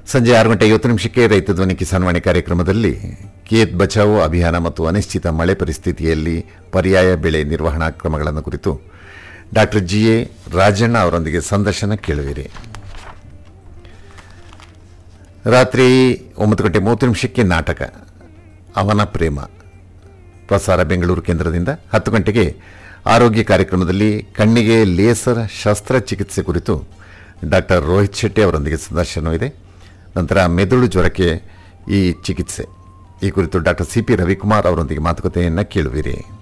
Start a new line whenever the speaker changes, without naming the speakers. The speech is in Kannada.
ಸಂಜೆ ಆರು ಗಂಟೆ ಐವತ್ತು ನಿಮಿಷಕ್ಕೆ ರೈತ ಧ್ವನಿ ಕಿಸಾನ್ವಾಣಿ ಕಾರ್ಯಕ್ರಮದಲ್ಲಿ ಖೇತ್ ಬಚಾವೋ ಅಭಿಯಾನ ಮತ್ತು ಅನಿಶ್ಚಿತ ಮಳೆ ಪರಿಸ್ಥಿತಿಯಲ್ಲಿ ಪರ್ಯಾಯ ಬೆಳೆ ನಿರ್ವಹಣಾ ಕ್ರಮಗಳನ್ನು ಕುರಿತು ಡಾಕ್ಟರ್ ಜಿ ಎ ರಾಜಣ್ಣ ಅವರೊಂದಿಗೆ ಸಂದರ್ಶನ ಕೇಳುವಿರಿ ರಾತ್ರಿ ಒಂಬತ್ತು ಗಂಟೆ ಮೂವತ್ತು ನಿಮಿಷಕ್ಕೆ ನಾಟಕ ಅವನ ಪ್ರೇಮ ಪ್ರಸಾರ ಬೆಂಗಳೂರು ಕೇಂದ್ರದಿಂದ ಹತ್ತು ಗಂಟೆಗೆ ಆರೋಗ್ಯ ಕಾರ್ಯಕ್ರಮದಲ್ಲಿ ಕಣ್ಣಿಗೆ ಲೇಸರ್ ಶಸ್ತ್ರಚಿಕಿತ್ಸೆ ಕುರಿತು ಡಾಕ್ಟರ್ ರೋಹಿತ್ ಶೆಟ್ಟಿ ಅವರೊಂದಿಗೆ ಸಂದರ್ಶನವಿದೆ ನಂತರ ಮೆದುಳು ಜ್ವರಕ್ಕೆ ಈ ಚಿಕಿತ್ಸೆ ಈ ಕುರಿತು ಡಾಕ್ಟರ್ ಸಿ ಪಿ ರವಿಕುಮಾರ್ ಅವರೊಂದಿಗೆ ಮಾತುಕತೆಯನ್ನು ಕೇಳುವಿರಿ